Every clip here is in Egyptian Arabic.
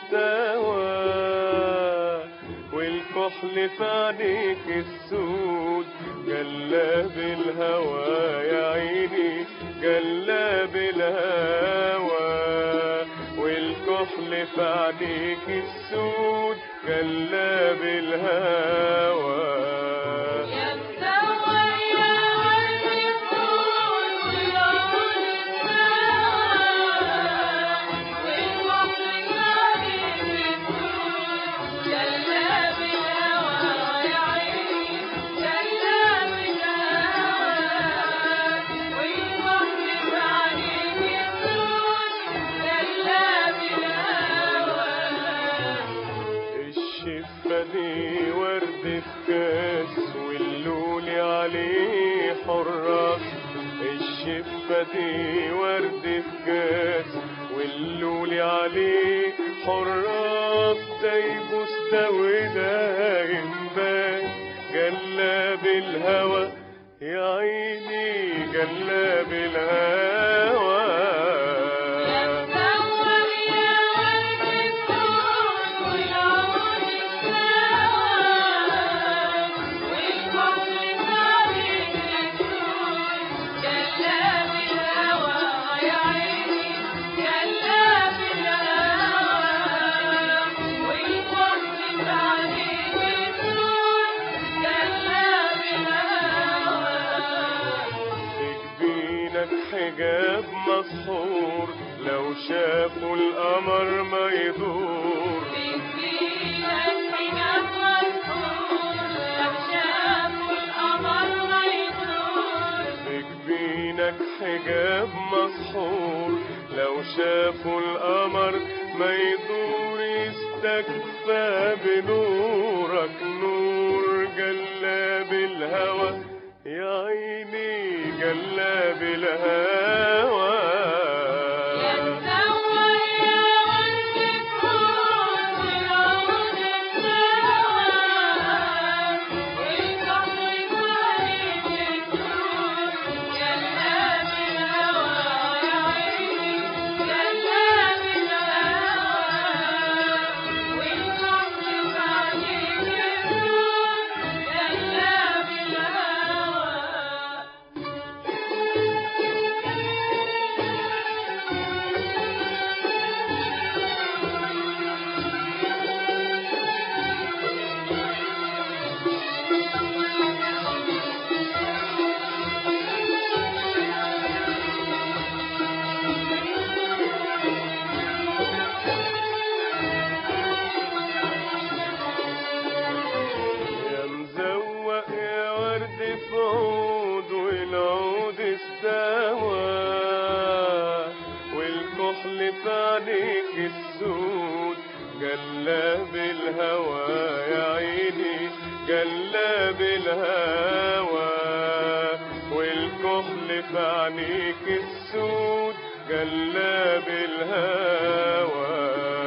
استوى والكحل في عينيك السود جلاب الهوى يا عيني جلاب الهوى والكحل في عينيك السود جلاب الهوى يا مسوى يا ورد الفول والعود السوا والبحر عليك الطول جلاب الهوى يا عيني جلاب الهوى والبحر عليك الطول جلاب الهوى الشفة دي ورد في كاس واللول عليه حراس الشفة دي ورد في كاس واللول عليه حراس دايب مستودع ينبان جلاب الهوى يا عيني جلاب الهوى يا مسوى يا ورد الفول والعود السوا والبحر عليك الطول جلاب الهوى يا عيني جلاب الهوى والبحر عليك الطول جلاب الهوى جبينك حجاب مسحور لو شافوا القمر ما يدور جبينك حجاب مسحور لو شافوا القمر ما يدور يستكفى بنورك نور جلاب الهوى يا عيني جلاب الهوى يا مزوق يا ورد في عود والعود استوى والكحل في عينيك السود جلاب الهوى يا عيني جلاب الهوى والكحل في عينيك السود جلاب الهوى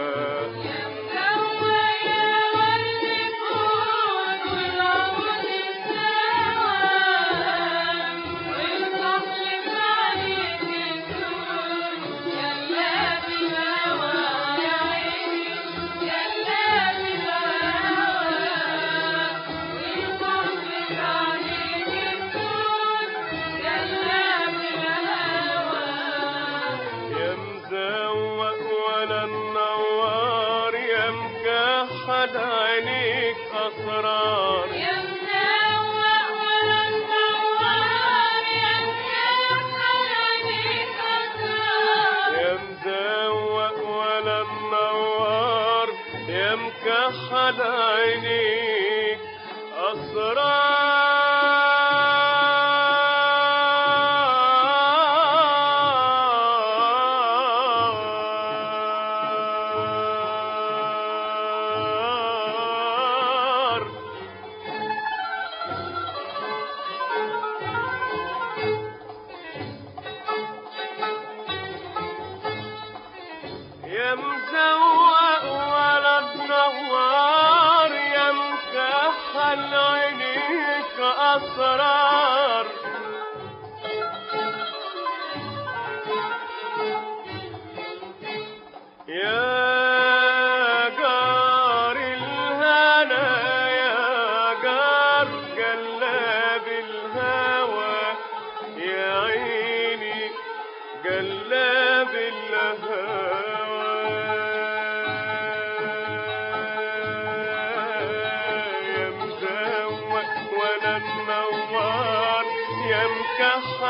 يا مزوق ولا النوار يا مكحل عينيك اسرار يا منور ولا منور يا مكحل عينيك أسرار يا مزوق ولا النوار يا مكحل عينيك أسرار يا مزوق ولا تنور يا مكحل عينيك أسرار يا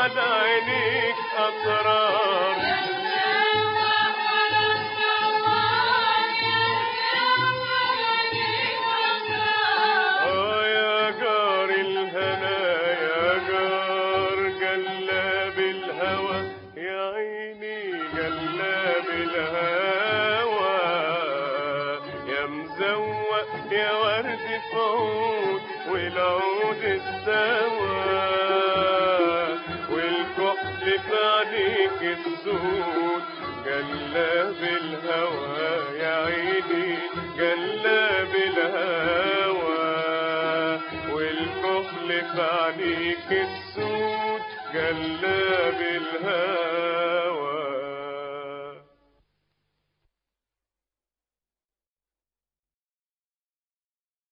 كحل عينيك أسرار آه يا جار الهنا يا جار جلاب الهوى يا عيني جلاب الهوى يا مزوق يا ورد في عود والعود استوى والكحل في عينيك السود جلاب الهوى يا عيني جلاب الهوى والكحل في عينيك السود جلاب الهوى